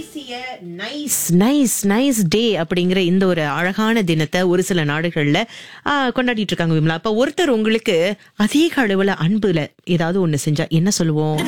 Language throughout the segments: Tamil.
தேசிய நைஸ் நைஸ் நைஸ் டே அப்படிங்கிற இந்த ஒரு அழகான தினத்தை ஒரு சில நாடுகள்ல ஆ, கொண்டாடிட்டு இருக்காங்க விமலா அப்ப ஒருத்தர் உங்களுக்கு அதிக அளவுல அன்புல ஏதாவது ஒண்ணு செஞ்சா என்ன சொல்லுவோம்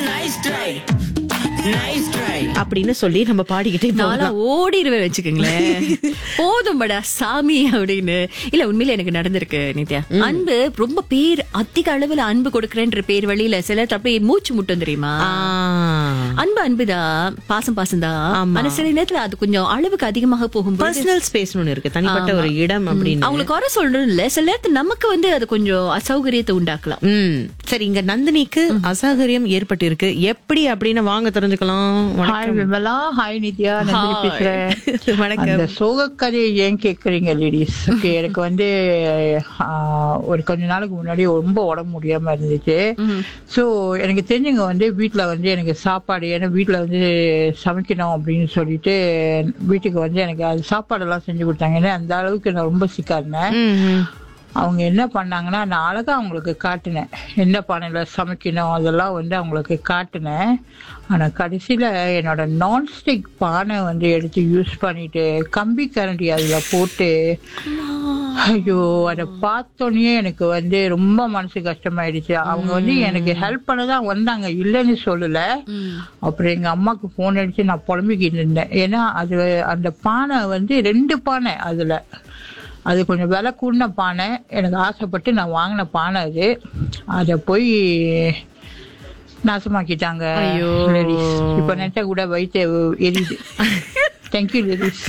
அப்படின்னு சொல்லி நம்ம பாடிக்கிட்டே போகலாம் நான்லாம் ஓடிடுவேன் வச்சுக்கோங்களேன் போதும்படா சாமி அப்படின்னு இல்ல உண்மையில எனக்கு நடந்திருக்கு நித்யா அன்பு ரொம்ப பேர் அதிக அளவுல அன்பு கொடுக்கறேன்ற பேர் வழியில சிலர் அப்படியே மூச்சு முட்டும் தெரியுமா ஆ. அன்பு அன்புதான் பாசம் பாசம் தான் ஆனா சில நேரத்துல அது கொஞ்சம் அளவுக்கு அதிகமாக போகும்போது பர்சனல் ஸ்பேஸ் ஒண்ணு இருக்கு தனிப்பட்ட ஒரு இடம் அப்படின்னு அவங்களுக்கு குறை சொல்றோம் இல்ல சில நேரத்துல நமக்கு வந்து அது கொஞ்சம் அசௌகரியத்தை உண்டாக்கலாம் ம் சரி இங்க நந்தினிக்கு அசௌகரியம் ஏற்பட்டு இருக்கு எப்படி அப்படின்னு வாங்க தெரிஞ்சுக்கலாம் ஹாய் விமலா ஹாய் நித்யா நந்தினி பேசுறேன் வணக்கம் அந்த சோகக்கதையை ஏன் கேக்குறீங்க லேடிஸ் ஓகே எனக்கு வந்து ஆஹ், ஒரு கொஞ்ச நாளுக்கு முன்னாடி ரொம்ப உடம்பு முடியாம இருந்துச்சு ஸோ எனக்கு தெரிஞ்சவங்க வந்து வீட்ல வந்து எனக்கு சாப்பாடு ஏன்னா வீட்ல வந்து சமைக்கணும் அப்படின்னு சொல்லிட்டு வீட்டுக்கு வந்து எனக்கு அது சாப்பாடெல்லாம் செஞ்சு கொடுத்தாங்க ஏன்னா அந்த அளவுக்கு நான் ரொம்ப சிக்கா இருந்தேன் ம், ம். அவங்க என்ன பண்ணாங்கன்னா நான் அழகா அவங்களுக்கு காட்டினேன் என்ன பானையில சமைக்கணும் அதெல்லாம் வந்து அவங்களுக்கு காட்டினேன் ஆனா கடைசியில என்னோட நான்ஸ்டிக் பானை வந்து எடுத்து யூஸ் பண்ணிட்டு கம்பி கரண்டி அதுல போட்டு ஐயோ அதை பார்த்தோன்னே எனக்கு வந்து ரொம்ப மனசு கஷ்டமாயிடுச்சு அவங்க வந்து எனக்கு ஹெல்ப் பண்ணதான் வந்தாங்க இல்லைன்னு சொல்லல அப்புறம் எங்க அம்மாக்கு போன் அடிச்சு நான் புலம்பிக்கிட்டு இருந்தேன் ஏன்னா அது அந்த பானை வந்து ரெண்டு பானை அதுல அது கொஞ்சம் விலை கூடின பானை எனக்கு ஆசைப்பட்டு நான் வாங்கின பானை அது அதை போய் நாசமாக்கிட்டாங்க ஐயோ. லேடிஸ் இப்போ நினைச்சா கூட வயிற்று எரியுது தேங்க்யூ லேடிஸ்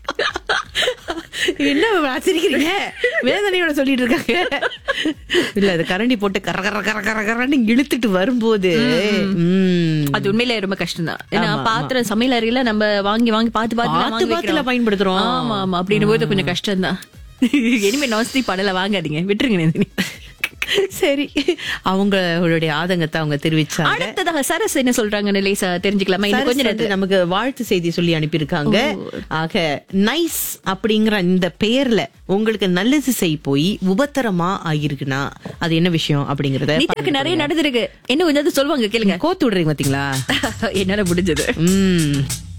என்ன ஆச்சரிக்கிறீங்க வேதனையோட சொல்லிட்டு இருக்காங்க இல்ல அது கரண்டி போட்டு கர கர கர கர கரன்னு இழுத்துட்டு வரும்போது ம். அது உண்மையில ரொம்ப கஷ்டம் தான் ஏன்னா பாத்திரம் சமையல் அறையில நம்ம வாங்கி வாங்கி பாத்து பாத்து பாத்து வாங்கி பாத்துல வைக்கிறோம். பயன்படுத்துறோம். ஆமா ஆமா அப்படின்னு போது கொஞ்சம் கஷ்டம் தான் இனிமே நாஸ்தி படல வாங்காதீங்க விட்டுருங்க நந்தினி சரி அவங்களுடைய ஆதங்கத்தை அவங்க தெரிவிச்சாங்க அடுத்ததாக சரஸ் என்ன சொல்றாங்கன்னு லேசா தெரிஞ்சுக்கலாமா இன்னும் கொஞ்ச சரஸ் வந்து நேரத்துல நமக்கு வாழ்த்து செய்தி சொல்லி அனுப்பியிருக்காங்க ஆக நைஸ் அப்படிங்கிற இந்த பெயர்ல உங்களுக்கு நல்லது செய் போய் உபத்திரமா ஆகிருக்குன்னா அது என்ன விஷயம் அப்படிங்கறத நித்யாக்கு நிறைய நடந்திருக்கு என்ன கொஞ்சம் சொல்லுவாங்க கேளுங்க கோத்து விடுறீங்க பாத்தீங்களா என்னால முடிஞ்சது உம்